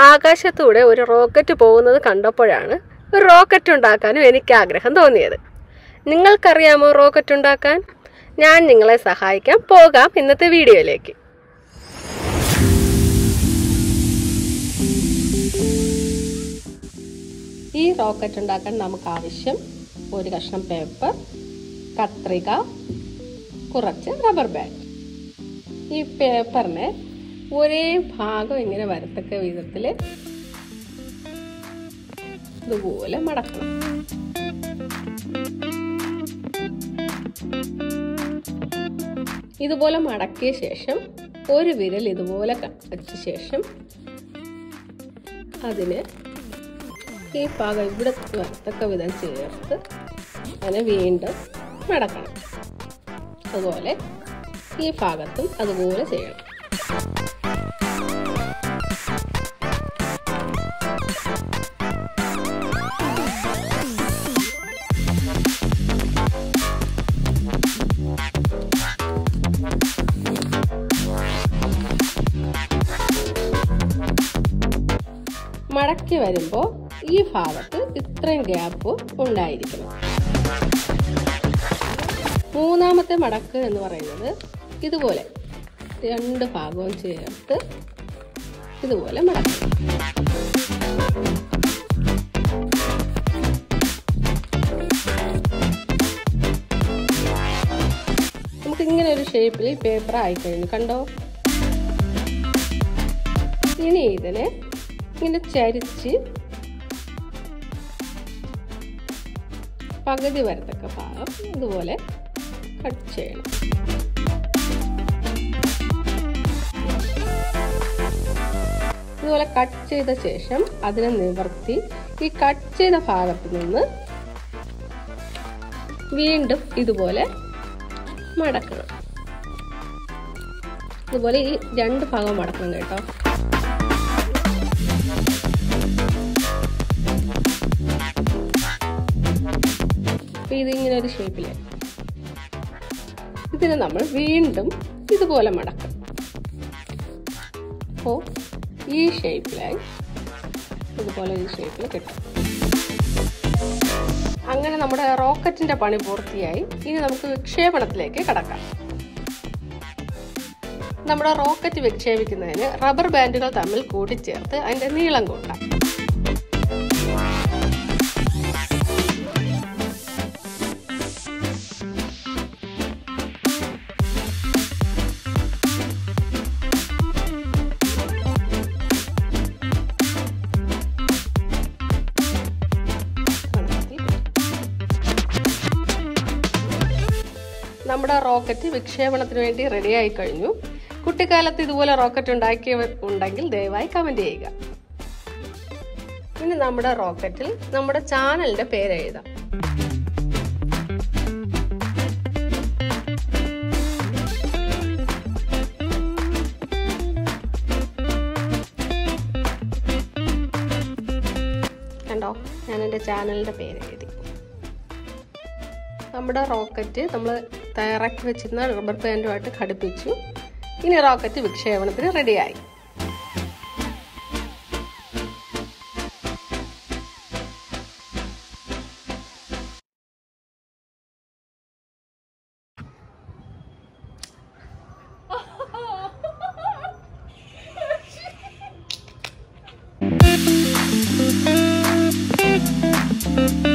ആകാശത്തൂടെ ഒരു റോക്കറ്റ് പോകുന്നത് കണ്ടപ്പോഴാണ് ഒരു റോക്കറ്റ് ഉണ്ടാക്കാനും എനിക്ക് ആഗ്രഹം തോന്നിയത് നിങ്ങൾക്കറിയാമോ റോക്കറ്റ് ഉണ്ടാക്കാൻ ഞാൻ നിങ്ങളെ സഹായിക്കാം പോകാം ഇന്നത്തെ വീഡിയോയിലേക്ക് ഈ റോക്കറ്റ് ഉണ്ടാക്കാൻ നമുക്ക് ആവശ്യം ഒരു കഷ്ണം പേപ്പർ കത്രിക കുറച്ച് റബ്ബർ ബാൻഡ് ഈ പേപ്പറിനെ ഒരേ ഭാഗം ഇങ്ങനെ വരത്തക്ക വിധത്തിൽ ഇതുപോലെ മടക്കണം ഇതുപോലെ മടക്കിയ ശേഷം ഒരു വിരൽ ഇതുപോലെ വെച്ച ശേഷം അതിന് ഈ ഭാഗം ഇവിടെ വരത്തക്ക വിധം ചേർത്ത് അതിനെ വീണ്ടും മടക്കണം അതുപോലെ ഈ ഭാഗത്തും അതുപോലെ ചെയ്യണം മടക്കി വരുമ്പോൾ ഈ ഭാഗത്ത് ഇത്രയും ഗ്യാപ്പ് ഉണ്ടായിരിക്കണം മൂന്നാമത്തെ മടക്ക് എന്ന് പറയുന്നത് ഇതുപോലെ രണ്ട് ഭാഗവും ചേർത്ത് ഇതുപോലെ മടക്കും നമുക്ക് ഇങ്ങനെ ഒരു ഷേപ്പിൽ പേപ്പർ ആയിക്കഴിഞ്ഞു കണ്ടോ ഇനി ഇതിനെ ഇങ്ങനെ ചരിച്ച് പകുതി വരത്തക്ക ഭാഗം ഇതുപോലെ കട്ട് ചെയ്യണം ഇതുപോലെ കട്ട് ചെയ്ത ശേഷം അതിനെ നിവർത്തി ഈ കട്ട് ചെയ്ത ഭാഗത്ത് നിന്ന് വീണ്ടും ഇതുപോലെ മടക്കണം ഇതുപോലെ ഈ രണ്ട് ഭാഗം മടക്കണം കേട്ടോ അപ്പൊ ഇതിങ്ങനെ ഒരു ഷേപ്പിലായി ഇതിനെ നമ്മൾ വീണ്ടും ഇതുപോലെ മടക്കും അപ്പോൾ ഈ ഷേപ്പിലായി ഇതുപോലെ ഈ ഷേപ്പിൽ കിട്ടും അങ്ങനെ നമ്മുടെ റോക്കറ്റിന്റെ പണി പൂർത്തിയായി ഇനി നമുക്ക് വിക്ഷേപണത്തിലേക്ക് കടക്കാം നമ്മുടെ റോക്കറ്റ് വിക്ഷേപിക്കുന്നതിന് റബ്ബർ ബാൻഡുകൾ തമ്മിൽ കൂട്ടിച്ചേർത്ത് അതിന്റെ നീളം കൂട്ടാം നമ്മുടെ റോക്കറ്റ് വിക്ഷേപണത്തിന് വേണ്ടി റെഡിയായി കഴിഞ്ഞു കുട്ടിക്കാലത്ത് ഇതുപോലെ റോക്കറ്റ് ഉണ്ടാക്കിയവർ ഉണ്ടെങ്കിൽ ദയവായി കമന്റ് ചെയ്യുക ഇനി നമ്മുടെ റോക്കറ്റിൽ നമ്മുടെ ചാനലിന്റെ പേര് എഴുതാം കണ്ടോ ഞാൻ എൻ്റെ ചാനലിൻ്റെ പേര് എഴുതി നമ്മുടെ റോക്കറ്റ് നമ്മൾ തയ്യാറാക്കി വെച്ചിരുന്ന റബ്ബർ ബാൻഡുമായിട്ട് ഘടിപ്പിച്ചു ഇനി റോക്കറ്റ് വിക്ഷേപണത്തിന് റെഡിയായി Thank you.